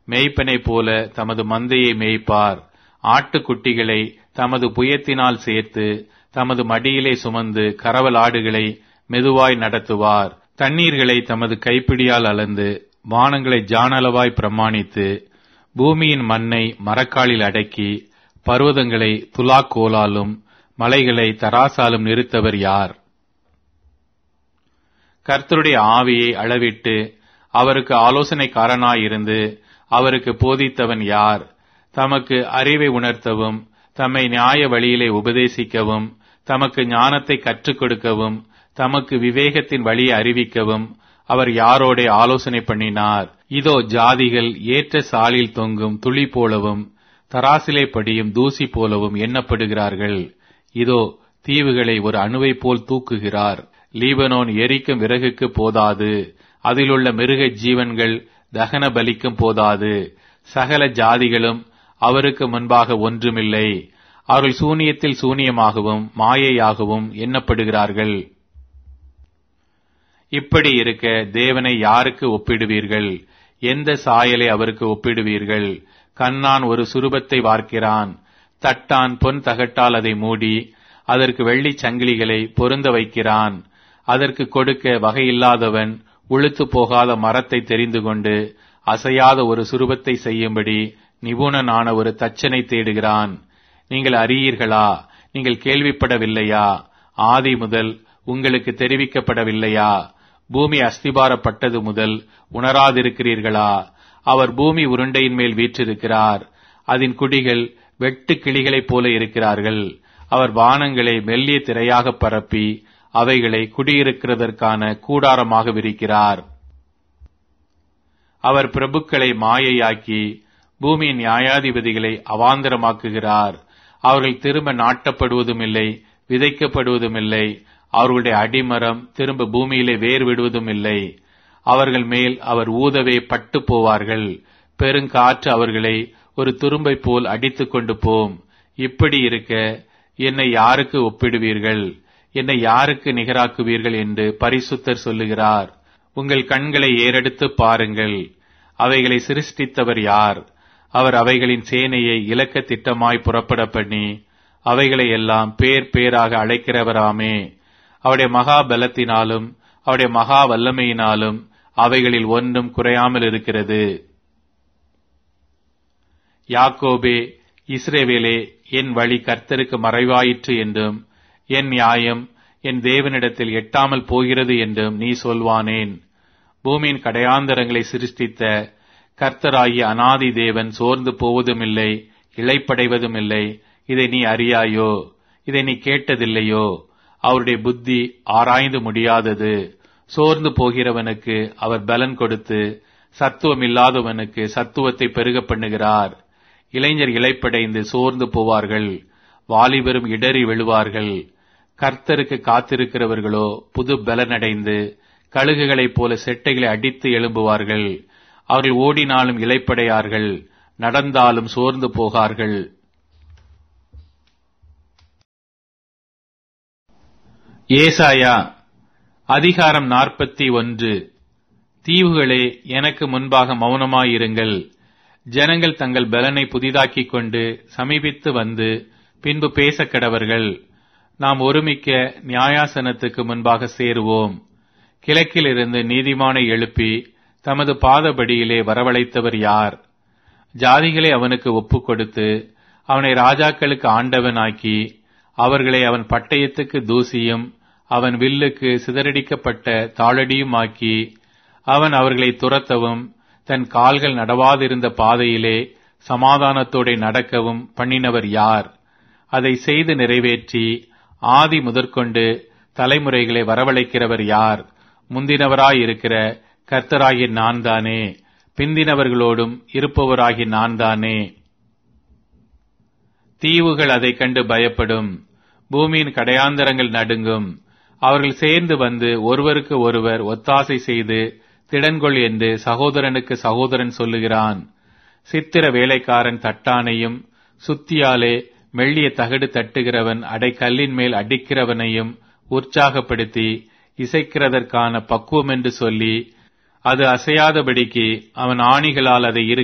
மேய்ப்பனைப் போல தமது மந்தையை மேய்ப்பார் ஆட்டுக்குட்டிகளை தமது புயத்தினால் சேர்த்து தமது மடியிலே சுமந்து கரவல் ஆடுகளை மெதுவாய் நடத்துவார் தண்ணீர்களை தமது கைப்பிடியால் அளந்து வானங்களை ஜானளவாய் பிரமாணித்து பூமியின் மண்ணை மரக்காலில் அடக்கி பர்வதங்களை துலாக்கோலாலும் மலைகளை தராசாலும் நிறுத்தவர் யார் கர்த்தருடைய ஆவியை அளவிட்டு அவருக்கு ஆலோசனைக்காரனாயிருந்து அவருக்கு போதித்தவன் யார் தமக்கு அறிவை உணர்த்தவும் தம்மை நியாய வழியிலே உபதேசிக்கவும் தமக்கு ஞானத்தை கற்றுக் கொடுக்கவும் தமக்கு விவேகத்தின் வழியை அறிவிக்கவும் அவர் யாரோடே ஆலோசனை பண்ணினார் இதோ ஜாதிகள் ஏற்ற சாலில் தொங்கும் துளி போலவும் தராசிலே படியும் தூசி போலவும் எண்ணப்படுகிறார்கள் இதோ தீவுகளை ஒரு அணுவை போல் தூக்குகிறார் லீபனோன் எரிக்கும் விறகுக்கு போதாது அதிலுள்ள மிருக ஜீவன்கள் தகன பலிக்கும் போதாது சகல ஜாதிகளும் அவருக்கு முன்பாக ஒன்றுமில்லை அவர்கள் சூனியத்தில் சூனியமாகவும் மாயையாகவும் எண்ணப்படுகிறார்கள் இப்படி இருக்க தேவனை யாருக்கு ஒப்பிடுவீர்கள் எந்த சாயலை அவருக்கு ஒப்பிடுவீர்கள் கண்ணான் ஒரு சுரூபத்தை வார்க்கிறான் தட்டான் பொன் தகட்டால் அதை மூடி அதற்கு வெள்ளிச் சங்கிலிகளை பொருந்த வைக்கிறான் அதற்கு கொடுக்க வகையில்லாதவன் உளுத்து போகாத மரத்தை தெரிந்து கொண்டு அசையாத ஒரு சுரூபத்தை செய்யும்படி நிபுணனான ஒரு தச்சனை தேடுகிறான் நீங்கள் அறியீர்களா நீங்கள் கேள்விப்படவில்லையா ஆதி முதல் உங்களுக்கு தெரிவிக்கப்படவில்லையா பூமி அஸ்திபாரப்பட்டது முதல் உணராதிருக்கிறீர்களா அவர் பூமி உருண்டையின் மேல் வீற்றிருக்கிறார் அதன் குடிகள் வெட்டு கிளிகளைப் போல இருக்கிறார்கள் அவர் வானங்களை மெல்லிய திரையாக பரப்பி அவைகளை குடியிருக்கிறதற்கான கூடாரமாக விரிக்கிறார் அவர் பிரபுக்களை மாயையாக்கி பூமியின் நியாயாதிபதிகளை அவாந்தரமாக்குகிறார் அவர்கள் திரும்ப நாட்டப்படுவதும் இல்லை விதைக்கப்படுவதும் இல்லை அவர்களுடைய அடிமரம் திரும்ப பூமியிலே வேர் விடுவதும் இல்லை அவர்கள் மேல் அவர் ஊதவே பட்டு போவார்கள் பெருங்காற்று அவர்களை ஒரு துரும்பை போல் அடித்துக் கொண்டு போம் இப்படி இருக்க என்னை யாருக்கு ஒப்பிடுவீர்கள் என்னை யாருக்கு நிகராக்குவீர்கள் என்று பரிசுத்தர் சொல்லுகிறார் உங்கள் கண்களை ஏறெடுத்து பாருங்கள் அவைகளை சிருஷ்டித்தவர் யார் அவர் அவைகளின் சேனையை இலக்க திட்டமாய் புறப்பட பண்ணி அவைகளை எல்லாம் பேர் பேராக அழைக்கிறவராமே அவருடைய மகா பலத்தினாலும் அவருடைய மகா வல்லமையினாலும் அவைகளில் ஒன்றும் குறையாமல் இருக்கிறது யாக்கோபே இஸ்ரேவேலே என் வழி கர்த்தருக்கு மறைவாயிற்று என்றும் என் நியாயம் என் தேவனிடத்தில் எட்டாமல் போகிறது என்றும் நீ சொல்வானேன் பூமியின் கடையாந்தரங்களை சிருஷ்டித்த கர்த்தராகிய அனாதி தேவன் சோர்ந்து போவதுமில்லை இழைப்படைவதும் இல்லை இதை நீ அறியாயோ இதை நீ கேட்டதில்லையோ அவருடைய புத்தி ஆராய்ந்து முடியாதது சோர்ந்து போகிறவனுக்கு அவர் பலன் கொடுத்து சத்துவம் இல்லாதவனுக்கு சத்துவத்தை பெருக பண்ணுகிறார் இளைஞர் இழைப்படைந்து சோர்ந்து போவார்கள் வாலிபரும் இடறி விழுவார்கள் கர்த்தருக்கு காத்திருக்கிறவர்களோ புது பலனடைந்து கழுகுகளைப் போல செட்டைகளை அடித்து எழும்புவார்கள் அவர்கள் ஓடினாலும் இழைப்படையார்கள் நடந்தாலும் சோர்ந்து போகார்கள் ஏசாயா அதிகாரம் நாற்பத்தி ஒன்று தீவுகளே எனக்கு முன்பாக மௌனமாயிருங்கள் ஜனங்கள் தங்கள் பலனை புதிதாக்கிக் கொண்டு சமீபித்து வந்து பின்பு பேசக் கடவர்கள் நாம் ஒருமிக்க நியாயாசனத்துக்கு முன்பாக சேருவோம் கிழக்கிலிருந்து நீதிமானை எழுப்பி தமது பாதபடியிலே வரவழைத்தவர் யார் ஜாதிகளை அவனுக்கு ஒப்புக் கொடுத்து அவனை ராஜாக்களுக்கு ஆண்டவனாக்கி அவர்களை அவன் பட்டயத்துக்கு தூசியும் அவன் வில்லுக்கு சிதறடிக்கப்பட்ட தாளடியுமாக்கி அவன் அவர்களை துரத்தவும் தன் கால்கள் நடவாதிருந்த பாதையிலே சமாதானத்தோടെ நடக்கவும் பண்ணினவர் யார் அதை செய்து நிறைவேற்றி ஆதி முதற்கொண்டு தலைமுறைகளை வரவழைக்கிறவர் யார் முந்தினவராயிருக்கிற கர்த்தராகிய நான் தானே பிந்தினவர்களோடும் இருப்பவராகிய நான் தானே தீவுகள் அதைக் கண்டு பயப்படும் பூமியின் கடையாந்தரங்கள் நடுங்கும் அவர்கள் சேர்ந்து வந்து ஒருவருக்கு ஒருவர் ஒத்தாசை செய்து திடன்கொள் என்று சகோதரனுக்கு சகோதரன் சொல்லுகிறான் சித்திர வேலைக்காரன் தட்டானையும் சுத்தியாலே மெல்லிய தகடு தட்டுகிறவன் அடைக்கல்லின் மேல் அடிக்கிறவனையும் உற்சாகப்படுத்தி இசைக்கிறதற்கான பக்குவம் என்று சொல்லி அது அசையாதபடிக்கு அவன் ஆணிகளால் அதை